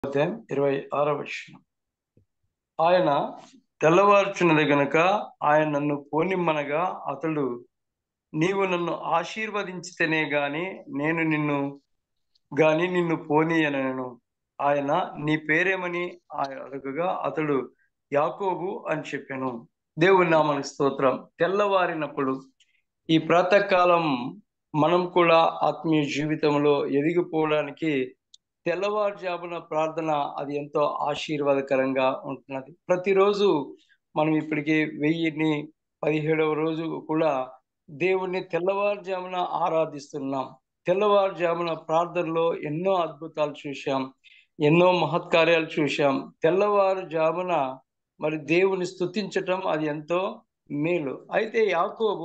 అధ్యాయం ఇరవై ఆరవ వచనం ఆయన తెల్లవారుచున్నది గనుక ఆయన నన్ను పోనిమ్మనగా అతడు నీవు నన్ను ఆశీర్వదించితేనే గాని నేను నిన్ను గాని నిన్ను పోనీయనను ఆయన నీ పేరేమని ఆయన అడగగా అతడు యాకోబు అని చెప్పాను దేవుని నామని స్తోత్రం తెల్లవారినప్పుడు ఈ ప్రాతకాలం మనం కూడా ఆత్మీయ జీవితంలో ఎదిగిపోవడానికి తెల్లవారుజామున ప్రార్థన అది ఎంతో ఆశీర్వాదకరంగా ఉంటున్నది ప్రతిరోజు మనం ఇప్పటికి వెయ్యిని పదిహేడవ రోజు కూడా దేవుణ్ణి తెల్లవారుజామున ఆరాధిస్తున్నాం తెల్లవారుజామున ప్రార్థనలో ఎన్నో అద్భుతాలు చూశాం ఎన్నో మహత్కార్యాలు చూశాం తెల్లవారుజామున మరి దేవుని స్థుతించటం అది ఎంతో మేలు అయితే యాకోబు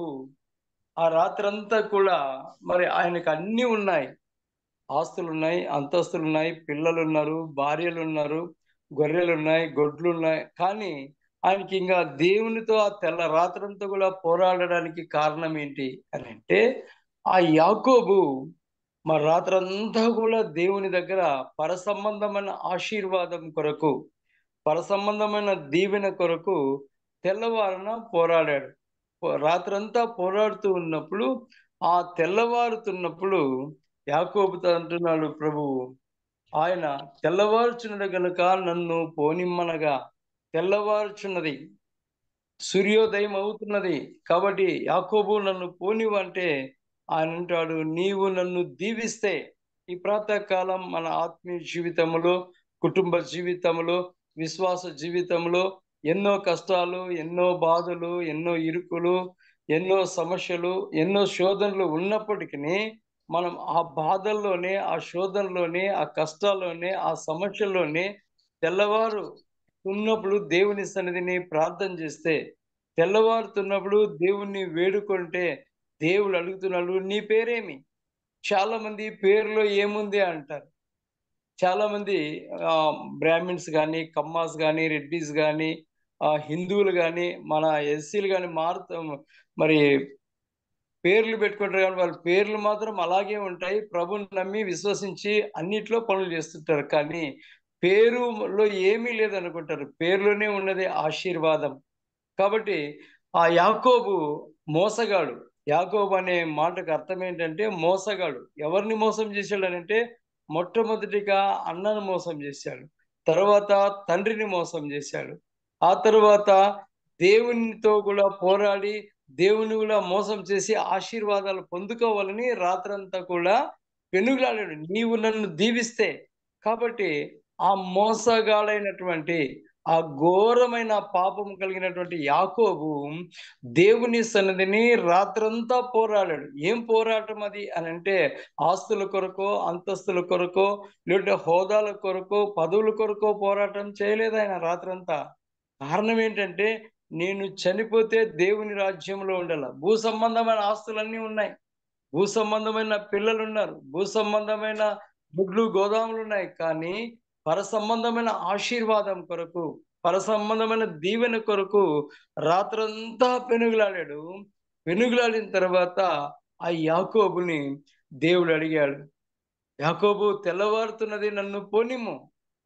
ఆ రాత్రంతా కూడా మరి ఆయనకు అన్ని ఉన్నాయి ఆస్తులు ఉన్నాయి అంతస్తులు ఉన్నాయి పిల్లలు ఉన్నారు భార్యలు ఉన్నారు గొర్రెలు ఉన్నాయి గొడ్లు ఉన్నాయి కానీ ఆయనకి ఇంకా దేవునితో ఆ తెల్ల రాత్రంతా కూడా పోరాడడానికి కారణం ఏంటి అని అంటే ఆ యాకోబు మా రాత్రంతా కూడా దేవుని దగ్గర పరసంబంధమైన ఆశీర్వాదం కొరకు పరసంబంధమైన దీవెన కొరకు తెల్లవారున పోరాడాడు రాత్రంతా పోరాడుతూ ఉన్నప్పుడు ఆ తెల్లవారుతున్నప్పుడు యాకోబుతో అంటున్నాడు ప్రభువు ఆయన తెల్లవారుచున్నది గనుక నన్ను పోనిమ్మనగా తెల్లవారుచున్నది సూర్యోదయం అవుతున్నది కాబట్టి యాకోబు నన్ను పోనివంటే ఆయన అంటాడు నీవు నన్ను దీవిస్తే ఈ ప్రాతకాలం మన ఆత్మీయ జీవితంలో కుటుంబ జీవితంలో విశ్వాస జీవితంలో ఎన్నో కష్టాలు ఎన్నో బాధలు ఎన్నో ఇరుకులు ఎన్నో సమస్యలు ఎన్నో శోధనలు ఉన్నప్పటికీ మనం ఆ బాధల్లోనే ఆ శోధనలోనే ఆ కష్టాల్లోనే ఆ సమస్యల్లోనే తెల్లవారు ఉన్నప్పుడు దేవుని సన్నిధిని ప్రార్థన చేస్తే తెల్లవారుతున్నప్పుడు దేవుణ్ణి వేడుకుంటే దేవుడు అడుగుతున్నాడు నీ పేరేమి చాలా మంది పేరులో ఏముంది అంటారు చాలా మంది బ్రాహ్మిన్స్ కానీ కమ్మాస్ కానీ రెడ్డిస్ కానీ హిందువులు కానీ మన ఎస్సీలు కానీ మారుతూ మరి పేర్లు పెట్టుకుంటారు కానీ వాళ్ళ పేర్లు మాత్రం అలాగే ఉంటాయి ప్రభుని నమ్మి విశ్వసించి అన్నిట్లో పనులు చేస్తుంటారు కానీ పేరులో ఏమీ లేదనుకుంటారు పేరులోనే ఉన్నది ఆశీర్వాదం కాబట్టి ఆ యాకోబు మోసగాడు యాకోబు అనే మాటకు అర్థం ఏంటంటే మోసగాడు ఎవరిని మోసం చేశాడనంటే మొట్టమొదటిగా అన్నను మోసం చేశాడు తర్వాత తండ్రిని మోసం చేశాడు ఆ తర్వాత దేవునితో కూడా పోరాడి దేవుని కూడా మోసం చేసి ఆశీర్వాదాలు పొందుకోవాలని రాత్రంతా కూడా పెనుగులాడాడు నీవు నన్ను దీవిస్తే కాబట్టి ఆ మోసగాడైనటువంటి ఆ ఘోరమైన పాపం కలిగినటువంటి యాకోబు దేవుని సన్నిధిని రాత్రంతా పోరాడాడు ఏం పోరాటం అది అని అంటే ఆస్తుల కొరకో అంతస్తుల కొరకో లేదంటే హోదాల కొరకో పదవుల కొరకో పోరాటం చేయలేదు ఆయన రాత్రంతా కారణం ఏంటంటే నేను చనిపోతే దేవుని రాజ్యంలో ఉండాల భూ సంబంధమైన ఆస్తులన్నీ ఉన్నాయి భూ సంబంధమైన పిల్లలు ఉన్నారు భూ సంబంధమైన గుడ్లు గోదాములు ఉన్నాయి కానీ పర సంబంధమైన ఆశీర్వాదం కొరకు పర సంబంధమైన దీవెన కొరకు రాత్రంతా పెనుగులాడాడు పెనుగులాడిన తర్వాత ఆ యాకోబుని దేవుడు అడిగాడు యాకోబు తెల్లవారుతున్నది నన్ను పోనిమ్ము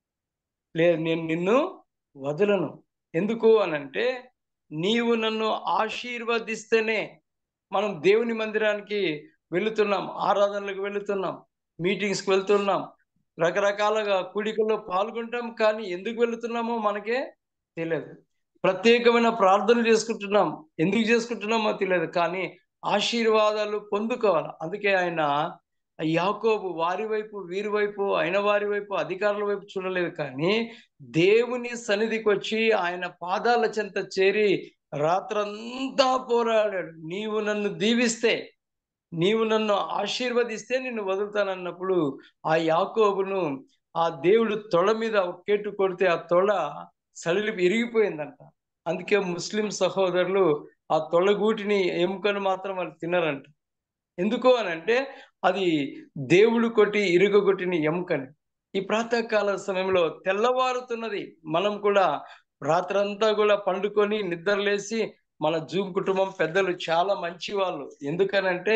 లేదు నేను నిన్ను వదలను ఎందుకు అనంటే నీవు నన్ను ఆశీర్వదిస్తేనే మనం దేవుని మందిరానికి వెళుతున్నాం ఆరాధనలకు వెళుతున్నాం మీటింగ్స్కి వెళ్తున్నాం రకరకాలుగా కూడికల్లో పాల్గొంటాం కానీ ఎందుకు వెళుతున్నామో మనకే తెలియదు ప్రత్యేకమైన ప్రార్థనలు చేసుకుంటున్నాం ఎందుకు చేసుకుంటున్నామో తెలియదు కానీ ఆశీర్వాదాలు పొందుకోవాలి అందుకే ఆయన యాకోబు వారి వైపు వీరి వైపు అయిన వారి వైపు అధికారుల వైపు చూడలేదు కానీ దేవుని సన్నిధికి వచ్చి ఆయన పాదాల చెంత చేరి రాత్రంతా పోరాడాడు నీవు నన్ను దీవిస్తే నీవు నన్ను ఆశీర్వదిస్తే నిన్ను వదులుతానన్నప్పుడు ఆ యాకోబును ఆ దేవుడు తొడ మీద కేటు కొడితే ఆ తొడ సడిలి ఇరిగిపోయిందంట అందుకే ముస్లిం సహోదరులు ఆ తొలగూటిని ఎముకను మాత్రం వాళ్ళు తినరంట ఎందుకు అని అంటే అది దేవుడు కొట్టి ఇరుగొట్టిన ఎముకని ఈ ప్రాతకాల సమయంలో తెల్లవారుతున్నది మనం కూడా రాత్రంతా కూడా పండుకొని నిద్రలేసి మన జూమ్ కుటుంబం పెద్దలు చాలా మంచి వాళ్ళు ఎందుకనంటే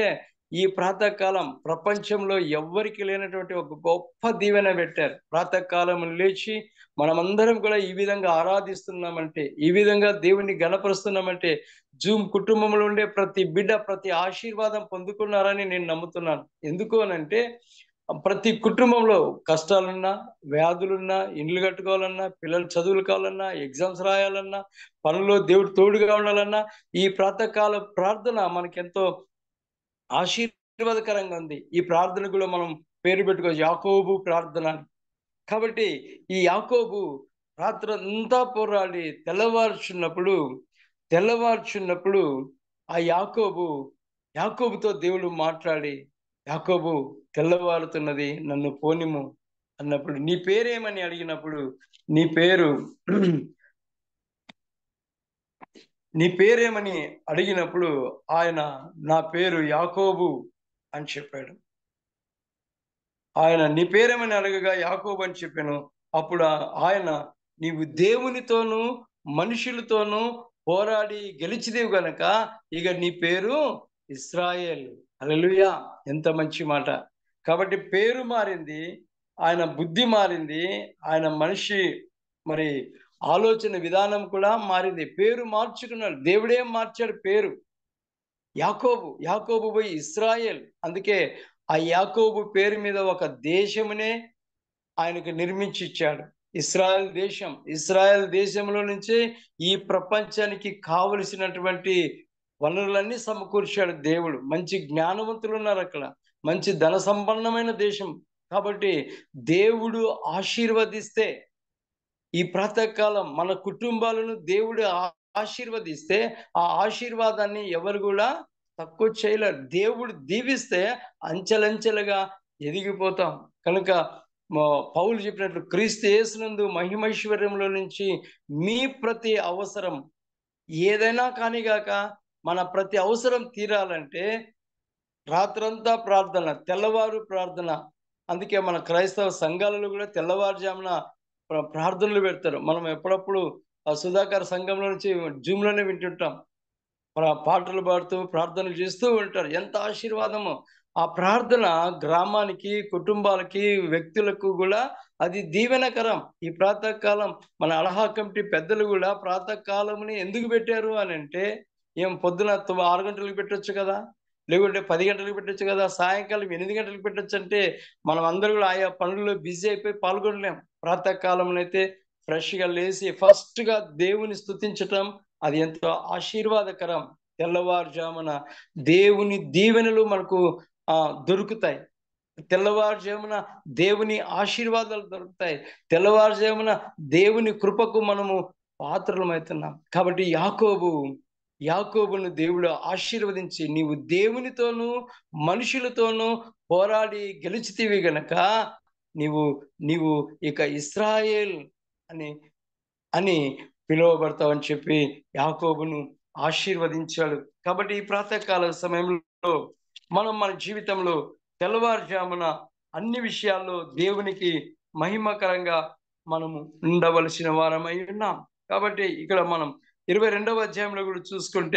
ఈ ప్రాతకాలం ప్రపంచంలో ఎవ్వరికి లేనటువంటి ఒక గొప్ప దీవెన పెట్టారు ప్రాతకాలం లేచి మనమందరం కూడా ఈ విధంగా ఆరాధిస్తున్నామంటే ఈ విధంగా దేవుణ్ణి గణపరుస్తున్నామంటే జూమ్ కుటుంబంలో ఉండే ప్రతి బిడ్డ ప్రతి ఆశీర్వాదం పొందుకున్నారని నేను నమ్ముతున్నాను ఎందుకు అనంటే ప్రతి కుటుంబంలో కష్టాలున్నా వ్యాధులున్నా ఇండ్లు కట్టుకోవాలన్నా పిల్లలు చదువులు కావాలన్నా ఎగ్జామ్స్ రాయాలన్నా పనుల్లో దేవుడు తోడుగా ఉండాలన్నా ఈ ప్రాతకాల ప్రార్థన మనకెంతో ఆశీర్వాదకరంగా ఉంది ఈ ప్రార్థన కూడా మనం పేరు పెట్టుకోవచ్చు యాకోబు ప్రార్థన అని. కాబట్టి ఈ యాకోబు రాత్రి అంతా పోరాడి తెల్లవారుచున్నప్పుడు తెల్లవారుచున్నప్పుడు ఆ యాకోబు యాకోబుతో దేవుడు మాట్లాడి యాకోబు తెల్లవారుతున్నది నన్ను పోనిము అన్నప్పుడు నీ పేరేమని అడిగినప్పుడు నీ పేరు నీ పేరేమని అడిగినప్పుడు ఆయన నా పేరు యాకోబు అని చెప్పాడు ఆయన నీ పేరేమని అడగగా యాకోబు అని చెప్పాను అప్పుడు ఆ- ఆయన నీవు దేవునితోనూ మనుషులతోనూ పోరాడి గెలిచిదేవు గనక ఇక నీ పేరు ఇస్రాయేల్ హల్లెలూయా ఎంత మంచి మాట కాబట్టి పేరు మారింది ఆయన బుద్ధి మారింది ఆయన మనిషి మరి ఆలోచన విధానం కూడా మారింది పేరు మార్చుకున్నాడు దేవుడే మార్చాడు పేరు యాకోబు యాకోబు పోయి ఇస్రాయేల్ అందుకే ఆ యాకోబు పేరు మీద ఒక దేశమునే ఆయనకు నిర్మించి ఇచ్చాడు ఇస్రాయల్ దేశం ఇస్రాయల్ దేశంలో నుంచే ఈ ప్రపంచానికి కావలసినటువంటి వనరులన్నీ సమకూర్చాడు దేవుడు మంచి జ్ఞానవంతులు ఉన్నారు అక్కడ మంచి ధన సంపన్నమైన దేశం కాబట్టి దేవుడు ఆశీర్వదిస్తే ఈ ప్రాతకాలం మన కుటుంబాలను దేవుడు ఆ- ఆశీర్వదిస్తే ఆ ఆశీర్వాదాన్ని ఎవరు కూడా తక్కువ చేయలేరు దేవుడు దీవిస్తే అంచెలంచెలుగా ఎదిగిపోతాం కనుక మా- పౌలు చెప్పినట్లు క్రీస్తు యేసునందు మహిమైశ్వర్యంలో నుంచి మీ ప్రతి అవసరం ఏదైనా కానిగాక మన ప్రతి అవసరం తీరాలంటే రాత్రంతా ప్రార్థన తెల్లవారు ప్రార్థన అందుకే మన క్రైస్తవ సంఘాలలో కూడా తెల్లవారుజామున ప్ర- ప్రార్థనలు పెడతారు మనం ఎప్పుడప్పుడు ఆ సుధాకర్ సంఘంలో నుంచి జూమ్ లోనే వింటుంటాం ప్ర- పాటలు పాడుతూ ప్రార్థనలు చేస్తూ ఉంటారు ఎంత ఆశీర్వాదము ఆ ప్రార్థన గ్రామానికి కుటుంబాలకి వ్యక్తులకు కూడా అది దీవెనకరం ఈ ప్రాతకాలం మన అలహా కమిటీ పెద్దలు కూడా ప్రాతకాలంని ఎందుకు పెట్టారు అని అంటే ఏం పొద్దున తొమ్మిది ఆరు గంటలకు పెట్టొచ్చు కదా లేకుంటే పది గంటలకు పెట్టొచ్చు కదా సాయంకాలం ఎనిమిది గంటలకు పెట్టొచ్చు అంటే మనం అందరూ కూడా ఆయా పనుల్లో బిజీ అయిపోయి పాల్గొనలేం ప్రాతకాలం అయితే ఫ్రెష్ గా లేచి ఫస్ట్ గా దేవుని స్తుతించటం అది ఎంతో ఆశీర్వాదకరం తెల్లవారుజామున దేవుని దీవెనలు మనకు ఆ దొరుకుతాయి తెల్లవారుజామున దేవుని ఆశీర్వాదాలు దొరుకుతాయి తెల్లవారుజామున దేవుని కృపకు మనము పాత్రలమవుతున్నాం కాబట్టి యాకోబు యాకోబును దేవుడు ఆశీర్వదించి నీవు దేవునితోనూ మనుషులతోనూ పోరాడి గెలిచితివి గనక నీవు నీవు ఇక ఇస్రాయేల్ అని అని పిలువబడతావని చెప్పి యాకోబును ఆశీర్వదించాడు కాబట్టి ఈ ప్రాతకాల సమయంలో మనం మన జీవితంలో తెల్లవారుజామున అన్ని విషయాల్లో దేవునికి మహిమకరంగా మనము ఉండవలసిన వారమై ఉన్నాం కాబట్టి ఇక్కడ మనం ఇరవై రెండవ అధ్యాయంలో కూడా చూసుకుంటే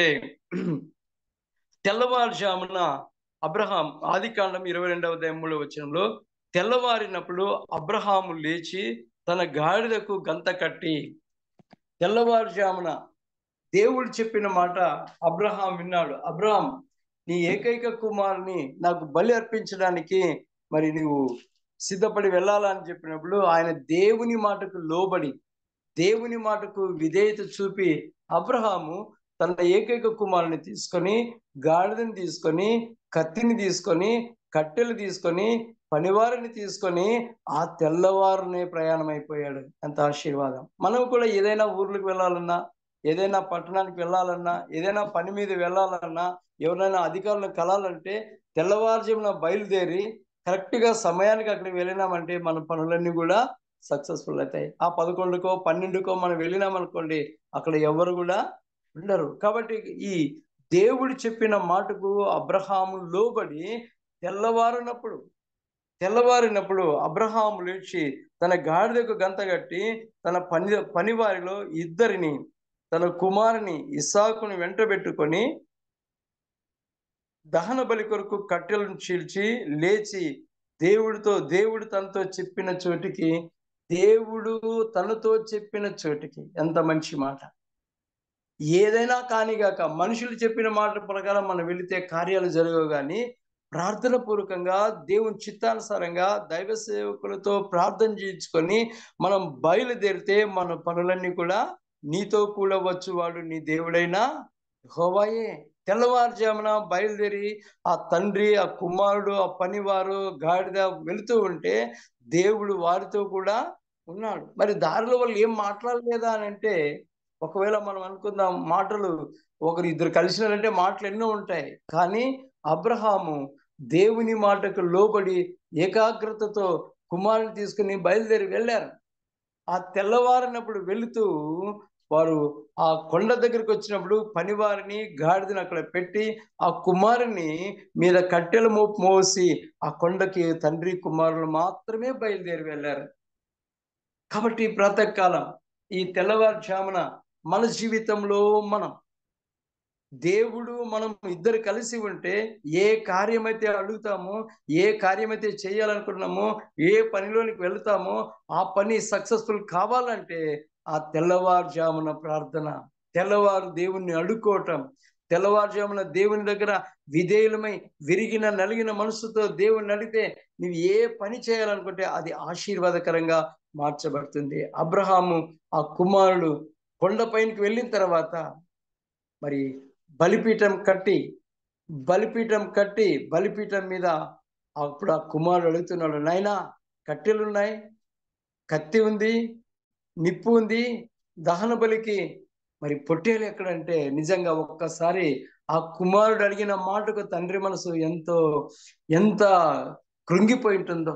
తెల్లవారుజామున అబ్రహాం ఆది కాండం ఇరవై రెండవ అధ్యాయం మూడవ వచనంలో తెల్లవారినప్పుడు అబ్రహాము లేచి తన గాడిదకు గంత కట్టి తెల్లవారుజామున దేవుడు చెప్పిన మాట అబ్రహాం విన్నాడు అబ్రహాం నీ ఏకైక కుమారుని నాకు బలి అర్పించడానికి మరి నువ్వు సిద్ధపడి వెళ్ళాలని చెప్పినప్పుడు ఆయన దేవుని మాటకు లోబడి దేవుని మాటకు విధేయత చూపి అబ్రహాము తన ఏకైక కుమారుని తీసుకొని గాడిదని తీసుకొని కత్తిని తీసుకొని కట్టెలు తీసుకొని పనివారిని తీసుకొని ఆ తెల్లవారునే ప్రయాణం అయిపోయాడు ఎంత ఆశీర్వాదం మనం కూడా ఏదైనా ఊర్లకు వెళ్ళాలన్నా ఏదైనా పట్టణానికి వెళ్ళాలన్నా ఏదైనా పని మీద వెళ్ళాలన్నా ఎవరైనా అధికారులను కలాలంటే తెల్లవారుజామున బయలుదేరి కరెక్ట్ గా సమయానికి అక్కడికి వెళ్ళినామంటే మన పనులన్నీ కూడా సక్సెస్ఫుల్ అవుతాయి ఆ పదకొండుకో పన్నెండుకో మనం వెళ్ళినామనుకోండి అక్కడ ఎవరు కూడా ఉండరు కాబట్టి ఈ దేవుడు చెప్పిన మాటకు అబ్రహాము లోబడి తెల్లవారినప్పుడు తెల్లవారినప్పుడు అబ్రహాము లేచి తన గాడిదకు గంత కట్టి తన పని పనివారిలో ఇద్దరిని తన కుమారుని ఇసాకుని వెంట పెట్టుకొని దహన బలి కొరకు కట్టెలను చీల్చి లేచి దేవుడితో దేవుడు తనతో చెప్పిన చోటికి దేవుడు తనతో చెప్పిన చోటికి ఎంత మంచి మాట ఏదైనా కానిగాక మనుషులు చెప్పిన మాట ప్రకారం మనం వెళితే కార్యాలు జరగవు కానీ ప్రార్థన పూర్వకంగా దేవుని చిత్తానుసారంగా దైవ సేవకులతో ప్రార్థన చేయించుకొని మనం బయలుదేరితే మన పనులన్నీ కూడా నీతో కూడా వచ్చు వాడు నీ దేవుడైనా హోవాయే తెల్లవారుజామున బయలుదేరి ఆ తండ్రి ఆ కుమారుడు ఆ పనివారు గాడిద వెళుతూ ఉంటే దేవుడు వారితో కూడా ఉన్నాడు మరి దారిలో వాళ్ళు ఏం మాట్లాడలేదా అని అంటే ఒకవేళ మనం అనుకుందాం మాటలు ఒకరు ఇద్దరు కలిసినారంటే మాటలు ఎన్నో ఉంటాయి కానీ అబ్రహాము దేవుని మాటకు లోబడి ఏకాగ్రతతో కుమారుని తీసుకుని బయలుదేరి వెళ్ళారు ఆ తెల్లవారినప్పుడు వెళుతూ వారు ఆ కొండ దగ్గరికి వచ్చినప్పుడు పనివారిని గాడిదని అక్కడ పెట్టి ఆ కుమారుని మీద కట్టెలు మోపు మోసి ఆ కొండకి తండ్రి కుమారులు మాత్రమే బయలుదేరి వెళ్ళారు కాబట్టి ప్రాతకాలం ఈ తెల్లవారుజామున మన జీవితంలో మనం దేవుడు మనం ఇద్దరు కలిసి ఉంటే ఏ కార్యమైతే అడుగుతామో ఏ కార్యమైతే చేయాలనుకున్నామో ఏ పనిలోనికి వెళ్తామో ఆ పని సక్సెస్ఫుల్ కావాలంటే ఆ తెల్లవారుజామున ప్రార్థన తెల్లవారు దేవుణ్ణి అడుక్కోవటం తెల్లవారుజామున దేవుని దగ్గర విధేయులమై విరిగిన నలిగిన మనసుతో దేవుణ్ణి అడిగితే నువ్వు ఏ పని చేయాలనుకుంటే అది ఆశీర్వాదకరంగా మార్చబడుతుంది అబ్రహాము ఆ కుమారుడు కొండపైనకి వెళ్ళిన తర్వాత మరి బలిపీఠం కట్టి బలిపీఠం కట్టి బలిపీఠం మీద అప్పుడు ఆ కుమారుడు అడుగుతున్నాడు నాయనా కట్టెలున్నాయి కత్తి ఉంది నిప్పు ఉంది దహన బలికి మరి పొట్టేలు ఎక్కడంటే నిజంగా ఒక్కసారి ఆ కుమారుడు అడిగిన మాటకు తండ్రి మనసు ఎంతో ఎంత కృంగిపోయి ఉంటుందో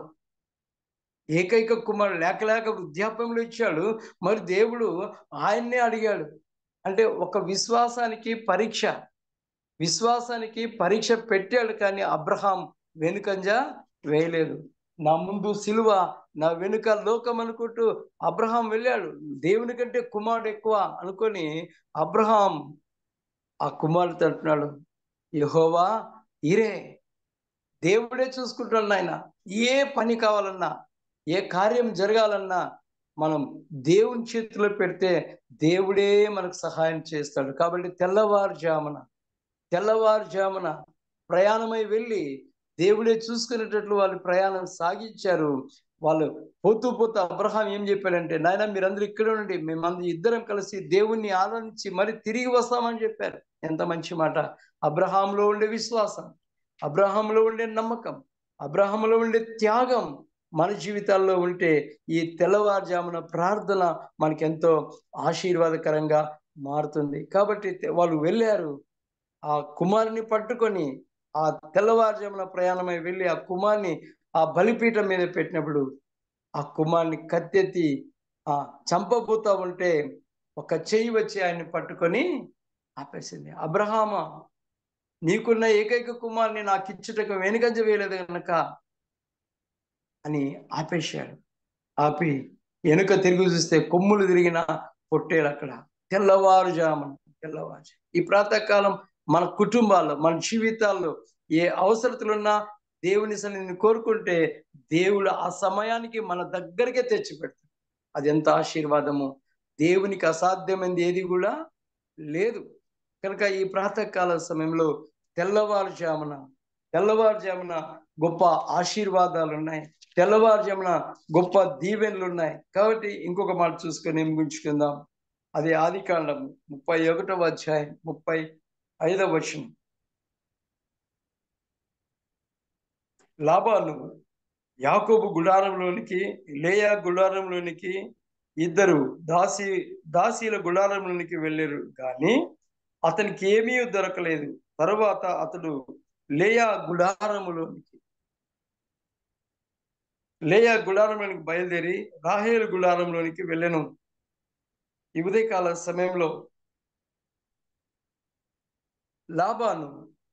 ఏకైక కుమారుడు లేక లేక వృద్ధాప్యంలో ఇచ్చాడు మరి దేవుడు ఆయన్నే అడిగాడు అంటే ఒక విశ్వాసానికి పరీక్ష విశ్వాసానికి పరీక్ష పెట్టాడు కానీ అబ్రహాం వెనుకంజ వేయలేదు నా ముందు సిలువ నా వెనుక లోకం అనుకుంటూ అబ్రహాం వెళ్ళాడు దేవుని కంటే కుమారుడు ఎక్కువ అనుకొని అబ్రహాం ఆ కుమారుడు అంటున్నాడు యహోవా ఇరే దేవుడే చూసుకుంటాడు నాయన ఏ పని కావాలన్నా ఏ కార్యం జరగాలన్నా మనం దేవుని చేతిలో పెడితే దేవుడే మనకు సహాయం చేస్తాడు కాబట్టి తెల్లవారుజామున తెల్లవారుజామున ప్రయాణమై వెళ్ళి దేవుడే చూసుకునేటట్లు వాళ్ళు ప్రయాణం సాగించారు వాళ్ళు పోతూ పోతూ అబ్రహాం ఏం చెప్పాడంటే నాయన మీరందరూ ఇక్కడ ఉండండి మేమందరూ ఇద్దరం కలిసి దేవుణ్ణి ఆరాధించి మరి తిరిగి వస్తామని చెప్పారు ఎంత మంచి మాట అబ్రహాంలో ఉండే విశ్వాసం అబ్రహాంలో ఉండే నమ్మకం అబ్రహాంలో ఉండే త్యాగం మన జీవితాల్లో ఉంటే ఈ తెల్లవారుజామున ప్రార్థన మనకెంతో ఆశీర్వాదకరంగా మారుతుంది కాబట్టి వాళ్ళు వెళ్ళారు ఆ కుమారుని పట్టుకొని ఆ తెల్లవారుజామున ప్రయాణమై వెళ్ళి ఆ కుమార్ని ఆ బలిపీఠం మీద పెట్టినప్పుడు ఆ కుమార్ని కత్తెత్తి ఆ చంపబోతా ఉంటే ఒక చెయ్యి వచ్చి ఆయన్ని పట్టుకొని ఆపేసింది అబ్రహామ నీకున్న ఏకైక కుమార్ని నాకు ఇచ్చుటకు వెనుకంజ వేయలేదు కనుక అని ఆపేశాడు ఆపి వెనుక తిరిగి చూస్తే కొమ్ములు తిరిగిన పొట్టేలు అక్కడ తెల్లవారుజామున తెల్లవారు ఈ ప్రాతకాలం మన కుటుంబాల్లో మన జీవితాల్లో ఏ అవసరతలున్నా దేవుని సన్నిధిని కోరుకుంటే దేవుడు ఆ సమయానికి మన దగ్గరికే తెచ్చిపెడతాడు అది ఎంత ఆశీర్వాదము దేవునికి అసాధ్యమైనది ఏది కూడా లేదు కనుక ఈ ప్రాతకాల సమయంలో తెల్లవారుజామున తెల్లవారుజామున గొప్ప ఆశీర్వాదాలు ఉన్నాయి తెల్లవారుజామున గొప్ప దీవెనలు ఉన్నాయి కాబట్టి ఇంకొక మాట చూసుకొని ముగించుకుందాం అది ఆది కాండం ముప్పై ఒకటవ అధ్యాయం ముప్పై ఐదవ వచనం లాభాలు యాకోబు గుడారంలోనికి లేయా గుడారంలోనికి ఇద్దరు దాసి దాసీల గుడారంలోనికి వెళ్ళారు కానీ అతనికి ఏమీ దొరకలేదు తరువాత అతడు లేయా గుడారములోనికి లేయా గుడారంలోనికి బయలుదేరి రాహేలు గుడారంలోనికి వెళ్ళాను ఈ ఉదయకాల సమయంలో లాభాను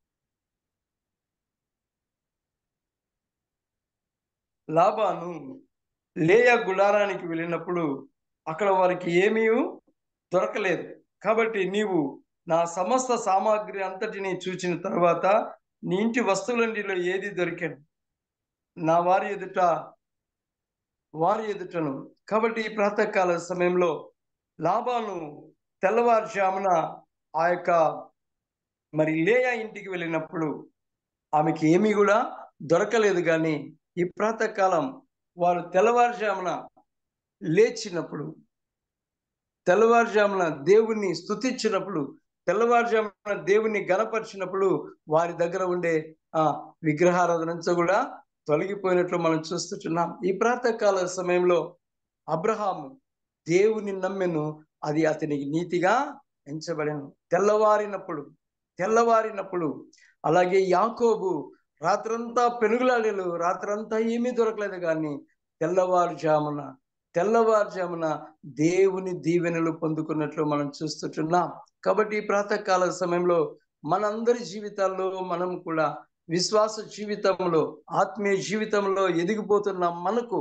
లాభాను లేయా గుడారానికి వెళ్ళినప్పుడు అక్కడ వారికి ఏమీ దొరకలేదు కాబట్టి నీవు నా సమస్త సామాగ్రి అంతటిని చూచిన తర్వాత నీ ఇంటి వస్తువులన్నిలో ఏది దొరికాను నా వారి ఎదుట వారి ఎదుటను కాబట్టి ఈ ప్రాతకాల సమయంలో లాభాను తెల్లవారుజామున ఆ యొక్క మరి లేయా ఇంటికి వెళ్ళినప్పుడు ఆమెకి ఏమీ కూడా దొరకలేదు కానీ ఈ ప్రాతకాలం వారు తెల్లవారుజామున లేచినప్పుడు తెల్లవారుజామున దేవుణ్ణి స్తుతించినప్పుడు తెల్లవారుజామున దేవుణ్ణి గనపరిచినప్పుడు వారి దగ్గర ఉండే ఆ విగ్రహారాధన నుంచి కూడా తొలగిపోయినట్లు మనం చూస్తుంటున్నాం ఈ ప్రాతకాల సమయంలో అబ్రహాము దేవుని నమ్మెను అది అతనికి నీతిగా ఎంచబడెను తెల్లవారినప్పుడు తెల్లవారినప్పుడు అలాగే యాకోబు రాత్రంతా పెనుగులాడేలు రాత్రంతా ఏమీ దొరకలేదు కానీ తెల్లవారుజామున తెల్లవారుజామున దేవుని దీవెనలు పొందుకున్నట్లు మనం చూస్తుంటున్నాం కాబట్టి ఈ ప్రాతకాల సమయంలో మనందరి జీవితాల్లో మనం కూడా విశ్వాస జీవితంలో ఆత్మీయ జీవితంలో ఎదిగిపోతున్న మనకు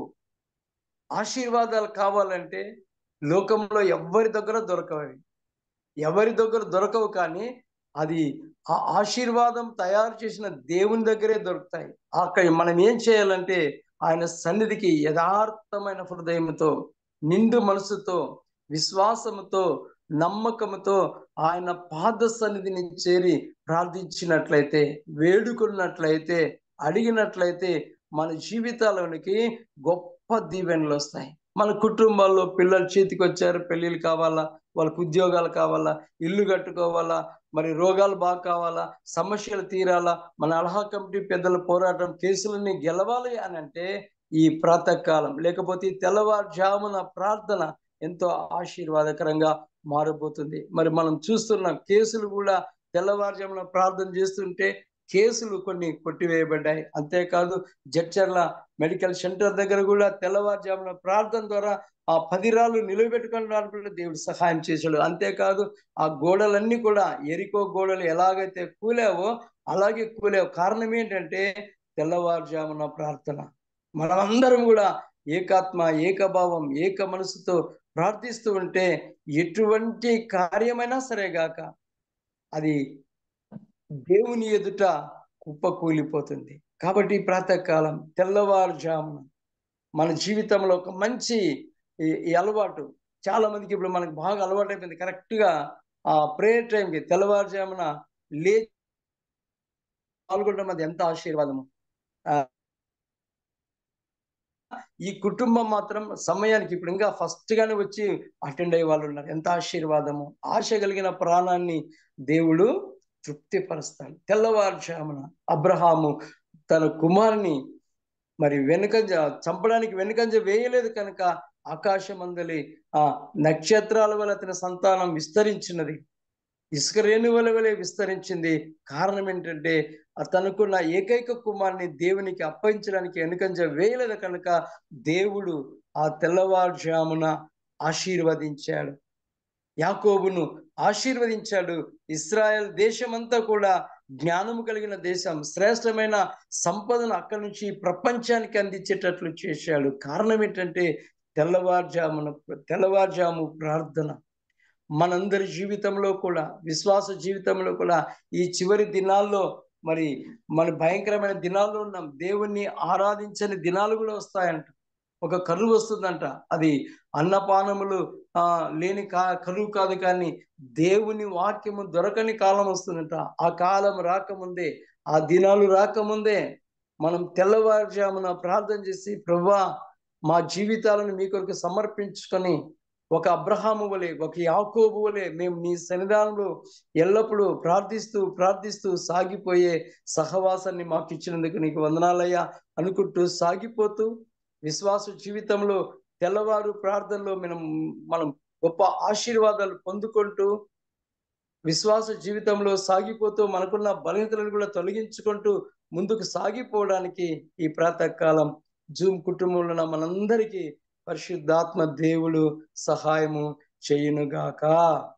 ఆశీర్వాదాలు కావాలంటే లోకంలో ఎవరి దగ్గర దొరకవు ఎవరి దగ్గర దొరకవు కానీ అది ఆ ఆశీర్వాదం తయారు చేసిన దేవుని దగ్గరే దొరుకుతాయి అక్కడ మనం ఏం చేయాలంటే ఆయన సన్నిధికి యథార్థమైన హృదయంతో నిండు మనసుతో విశ్వాసముతో నమ్మకంతో ఆయన పాద సన్నిధిని చేరి ప్రార్థించినట్లయితే వేడుకున్నట్లయితే అడిగినట్లయితే మన జీవితాలోనికి గొప్ప దీవెనలు వస్తాయి మన కుటుంబాల్లో పిల్లలు చేతికి వచ్చారు పెళ్ళిళ్ళు కావాలా వాళ్ళకు ఉద్యోగాలు కావాలా ఇల్లు కట్టుకోవాలా మరి రోగాలు బాగా కావాలా సమస్యలు తీరాలా మన అలహా కమిటీ పెద్దల పోరాటం కేసులన్నీ గెలవాలి అని అంటే ఈ ప్రాతకాలం లేకపోతే తెల్లవారుజామున ప్రార్థన ఎంతో ఆశీర్వాదకరంగా మారబోతుంది మరి మనం చూస్తున్న కేసులు కూడా తెల్లవారుజామున ప్రార్థన చేస్తుంటే కేసులు కొన్ని కొట్టివేయబడ్డాయి అంతేకాదు జడ్చర్ల మెడికల్ సెంటర్ దగ్గర కూడా తెల్లవారుజామున ప్రార్థన ద్వారా ఆ పది రాళ్ళు నిలబెట్టుకోవడానికి దేవుడు సహాయం చేశాడు అంతేకాదు ఆ గోడలన్నీ కూడా ఎరికో గోడలు ఎలాగైతే కూలావో అలాగే కూలావు కారణం ఏంటంటే తెల్లవారుజామున ప్రార్థన మనమందరం కూడా ఏకాత్మ ఏకభావం ఏక మనసుతో ప్రార్థిస్తూ ఉంటే ఎటువంటి కార్యమైనా సరే గాక అది దేవుని ఎదుట కుప్పకూలిపోతుంది కాబట్టి ప్రాతకాలం తెల్లవారుజామున మన జీవితంలో ఒక మంచి ఈ అలవాటు చాలా మందికి ఇప్పుడు మనకు బాగా అలవాటు అయిపోయింది కరెక్ట్గా ఆ ప్రేయర్ టైంకి తెల్లవారుజామున లే పాల్గొనడం అది ఎంత ఆశీర్వాదము ఈ కుటుంబం మాత్రం సమయానికి ఇప్పుడు ఇంకా ఫస్ట్ గానే వచ్చి అటెండ్ అయ్యే వాళ్ళు ఉన్నారు ఎంత ఆశీర్వాదము ఆశ కలిగిన ప్రాణాన్ని దేవుడు తృప్తిపరుస్తాడు తెల్లవారుజామున అబ్రహాము తన కుమారుని మరి వెనుకంజ చంపడానికి వెనుకంజ వేయలేదు కనుక ఆకాశమందలి ఆ నక్షత్రాల వల్ల అతని సంతానం విస్తరించినది ఇసుక రేణువుల వలె విస్తరించింది కారణం ఏంటంటే తనకున్న ఏకైక కుమారుని దేవునికి అప్పగించడానికి వెనుకంజ వేయలేదు కనుక దేవుడు ఆ తెల్లవారుజామున ఆశీర్వదించాడు యాకోబును ఆశీర్వదించాడు ఇస్రాయల్ దేశమంతా కూడా జ్ఞానము కలిగిన దేశం శ్రేష్టమైన సంపదను అక్కడి నుంచి ప్రపంచానికి అందించేటట్లు చేశాడు కారణం ఏంటంటే తెల్లవారుజామున తెల్లవారుజాము ప్రార్థన మనందరి జీవితంలో కూడా విశ్వాస జీవితంలో కూడా ఈ చివరి దినాల్లో మరి మన భయంకరమైన దినాల్లో ఉన్నాం దేవుణ్ణి ఆరాధించని దినాలు కూడా వస్తాయంట ఒక కరువు వస్తుందంట అది అన్నపానములు ఆ లేని కా కరువు కాదు కానీ దేవుని వాక్యము దొరకని కాలం వస్తుందంట ఆ కాలం రాకముందే ఆ దినాలు రాకముందే మనం తెల్లవారుజామున ప్రార్థన చేసి ప్రభా మా జీవితాలను మీ కొరకు సమర్పించుకొని ఒక అబ్రహాము వలె ఒక యాకోబు వలె మేము నీ సన్నిధానంలో ఎల్లప్పుడూ ప్రార్థిస్తూ ప్రార్థిస్తూ సాగిపోయే సహవాసాన్ని మాకు ఇచ్చినందుకు నీకు వందనాలయ్యా అనుకుంటూ సాగిపోతూ విశ్వాస జీవితంలో తెల్లవారు ప్రార్థనలో మనం మనం గొప్ప ఆశీర్వాదాలు పొందుకుంటూ విశ్వాస జీవితంలో సాగిపోతూ మనకున్న బలహీనతలను కూడా తొలగించుకుంటూ ముందుకు సాగిపోవడానికి ఈ ప్రాతకాలం జూమ్ కుటుంబంలో ఉన్న మనందరికీ పరిశుద్ధాత్మ దేవుడు సహాయము చేయునుగాక